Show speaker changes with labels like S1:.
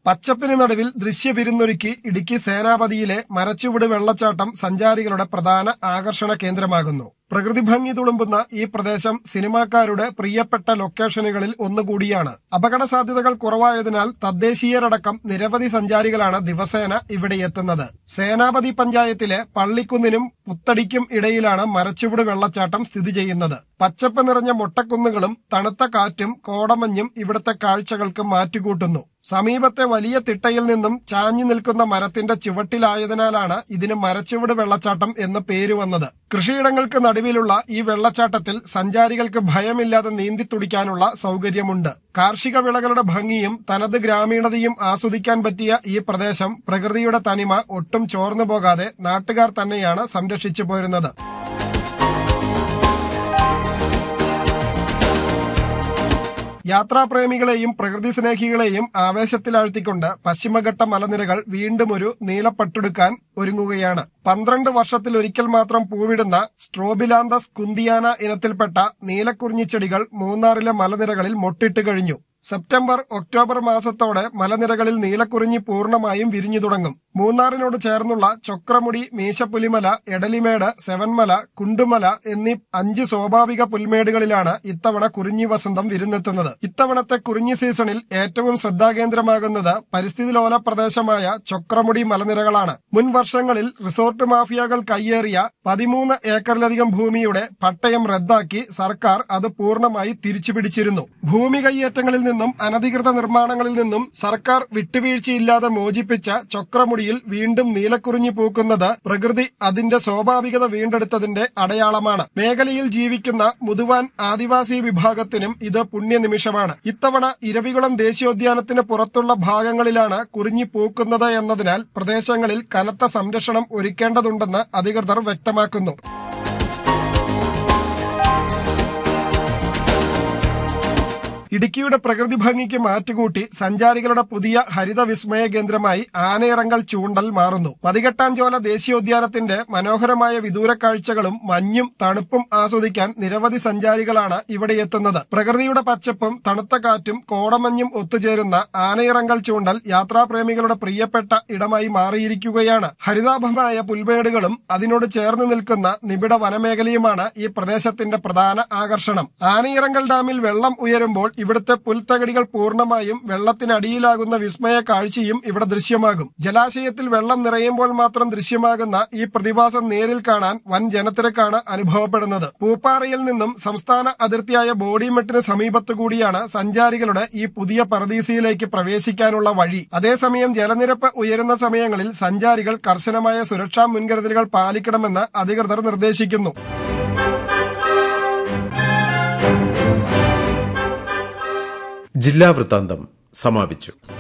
S1: പച്ചപ്പിന് നടുവിൽ ദൃശ്യവിരുന്നൊരുക്കി ഇടുക്കി സേനാപതിയിലെ മരച്ചുവിട് വെള്ളച്ചാട്ടം സഞ്ചാരികളുടെ പ്രധാന ആകർഷണ കേന്ദ്രമാകുന്നു പ്രകൃതി ഭംഗി തുളുമ്പുന്ന ഈ പ്രദേശം സിനിമാക്കാരുടെ പ്രിയപ്പെട്ട ലൊക്കേഷനുകളിൽ ഒന്നുകൂടിയാണ് അപകട സാധ്യതകൾ കുറവായതിനാൽ തദ്ദേശീയരടക്കം നിരവധി സഞ്ചാരികളാണ് ദിവസേന ഇവിടെ എത്തുന്നത് സേനാപതി പഞ്ചായത്തിലെ പള്ളിക്കുന്നിനും പുത്തടിക്കും ഇടയിലാണ് മരച്ചുവിട് വെള്ളച്ചാട്ടം സ്ഥിതി ചെയ്യുന്നത് പച്ചപ്പ് നിറഞ്ഞ മൊട്ടക്കുന്നുകളും തണുത്ത കാറ്റും കോടമഞ്ഞും ഇവിടുത്തെ കാഴ്ചകൾക്ക് മാറ്റുകൂട്ടുന്നു സമീപത്തെ വലിയ തിട്ടയിൽ നിന്നും ചാഞ്ഞു നിൽക്കുന്ന മരത്തിന്റെ ചുവട്ടിലായതിനാലാണ് ഇതിന് മരച്ചുവട് വെള്ളച്ചാട്ടം എന്ന് പേര് വന്നത് കൃഷിയിടങ്ങൾക്ക് നടുവിലുള്ള ഈ വെള്ളച്ചാട്ടത്തിൽ സഞ്ചാരികൾക്ക് ഭയമില്ലാതെ നീന്തി തുടിക്കാനുള്ള സൗകര്യമുണ്ട് കാർഷിക വിളകളുടെ ഭംഗിയും തനത് ഗ്രാമീണതയും ആസ്വദിക്കാൻ പറ്റിയ ഈ പ്രദേശം പ്രകൃതിയുടെ തനിമ ഒട്ടും ചോർന്നു പോകാതെ നാട്ടുകാർ തന്നെയാണ് സംരക്ഷിച്ചു പോരുന്നത് യാത്രാപ്രേമികളെയും പ്രകൃതി സ്നേഹികളെയും ആവേശത്തിലാഴ്ത്തിക്കൊണ്ട് പശ്ചിമഘട്ട മലനിരകൾ വീണ്ടും ഒരു നീലപ്പട്ടെടുക്കാൻ ഒരുങ്ങുകയാണ് പന്ത്രണ്ട് വർഷത്തിലൊരിക്കൽ മാത്രം പൂവിടുന്ന സ്ട്രോബിലാന്തസ് കുന്തിയാന ഇനത്തിൽപ്പെട്ട നീലക്കുറിഞ്ഞിച്ചെടികൾ മൂന്നാറിലെ മലനിരകളിൽ മൊട്ടിട്ട് കഴിഞ്ഞു സെപ്റ്റംബർ ഒക്ടോബർ മാസത്തോടെ മലനിരകളിൽ നീലക്കുറിഞ്ഞി പൂർണ്ണമായും വിരിഞ്ഞു തുടങ്ങും മൂന്നാറിനോട് ചേർന്നുള്ള ചൊക്രമുടി മീശപ്പുലിമല എടലിമേട് സെവൻമല കുണ്ടുമല എന്നീ അഞ്ച് സ്വാഭാവിക പുൽമേടുകളിലാണ് ഇത്തവണ കുറിഞ്ഞി വസന്തം വിരുന്നെത്തുന്നത് ഇത്തവണത്തെ കുറിഞ്ഞി സീസണിൽ ഏറ്റവും ശ്രദ്ധാകേന്ദ്രമാകുന്നത് പരിസ്ഥിതി ലോല പ്രദേശമായ ചൊക്രമുടി മലനിരകളാണ് മുൻ വർഷങ്ങളിൽ റിസോർട്ട് മാഫിയകൾ കയ്യേറിയ പതിമൂന്ന് ഏക്കറിലധികം ഭൂമിയുടെ പട്ടയം റദ്ദാക്കി സർക്കാർ അത് പൂർണ്ണമായി തിരിച്ചുപിടിച്ചിരുന്നു ഭൂമി കയ്യേറ്റങ്ങളിൽ നിന്നും അനധികൃത നിർമ്മാണങ്ങളിൽ നിന്നും സർക്കാർ വിട്ടുവീഴ്ചയില്ലാതെ മോചിപ്പിച്ച ചൊക്രമുടിയിൽ വീണ്ടും നീലക്കുറിഞ്ഞി പൂക്കുന്നത് പ്രകൃതി അതിന്റെ സ്വാഭാവികത വീണ്ടെടുത്തതിന്റെ അടയാളമാണ് മേഖലയിൽ ജീവിക്കുന്ന മുതുവാൻ ആദിവാസി വിഭാഗത്തിനും ഇത് പുണ്യനിമിഷമാണ് ഇത്തവണ ഇരവികുളം ദേശീയോദ്യാനത്തിന് പുറത്തുള്ള ഭാഗങ്ങളിലാണ് കുറിഞ്ഞി പൂക്കുന്നത് എന്നതിനാൽ പ്രദേശങ്ങളിൽ കനത്ത സംരക്ഷണം ഒരുക്കേണ്ടതുണ്ടെന്ന് അധികൃതർ വ്യക്തമാക്കുന്നു ഇടുക്കിയുടെ പ്രകൃതി ഭംഗിക്ക് മാറ്റുകൂട്ടി സഞ്ചാരികളുടെ പുതിയ ഹരിത വിസ്മയ കേന്ദ്രമായി ആനയിറങ്കൽ ചൂണ്ടൽ മാറുന്നു മതികെട്ടാഞ്ചോല ദേശീയോദ്യാനത്തിന്റെ മനോഹരമായ വിദൂര കാഴ്ചകളും മഞ്ഞും തണുപ്പും ആസ്വദിക്കാൻ നിരവധി സഞ്ചാരികളാണ് ഇവിടെ എത്തുന്നത് പ്രകൃതിയുടെ പച്ചപ്പും തണുത്ത കാറ്റും കോടമഞ്ഞും ഒത്തുചേരുന്ന ആനയിറങ്കൽ ചൂണ്ടൽ യാത്രാപ്രേമികളുടെ പ്രിയപ്പെട്ട ഇടമായി മാറിയിരിക്കുകയാണ് ഹരിതാഭമായ പുൽമേടുകളും അതിനോട് ചേർന്ന് നിൽക്കുന്ന നിബിഡ വനമേഖലയുമാണ് ഈ പ്രദേശത്തിന്റെ പ്രധാന ആകർഷണം ആനയിറങ്കൽ ഡാമിൽ വെള്ളം ഉയരുമ്പോൾ ഇവിടുത്തെ പുൽത്തകടികൾ പൂർണ്ണമായും വെള്ളത്തിനടിയിലാകുന്ന വിസ്മയ കാഴ്ചയും ഇവിടെ ദൃശ്യമാകും ജലാശയത്തിൽ വെള്ളം നിറയുമ്പോൾ മാത്രം ദൃശ്യമാകുന്ന ഈ പ്രതിഭാസം നേരിൽ കാണാൻ വൻ ജനത്തിരക്കാണ് അനുഭവപ്പെടുന്നത് പൂപ്പാറയിൽ നിന്നും സംസ്ഥാന അതിർത്തിയായ ബോഡിമെട്ടിന് സമീപത്തു കൂടിയാണ് സഞ്ചാരികളുടെ ഈ പുതിയ പറദീസയിലേക്ക് പ്രവേശിക്കാനുള്ള വഴി അതേസമയം ജലനിരപ്പ് ഉയരുന്ന സമയങ്ങളിൽ സഞ്ചാരികൾ കർശനമായ സുരക്ഷാ മുൻകരുതലുകൾ പാലിക്കണമെന്ന് അധികൃതർ നിർദ്ദേശിക്കുന്നു
S2: ജില്ലാ വൃത്താന്തം സമാപിച്ചു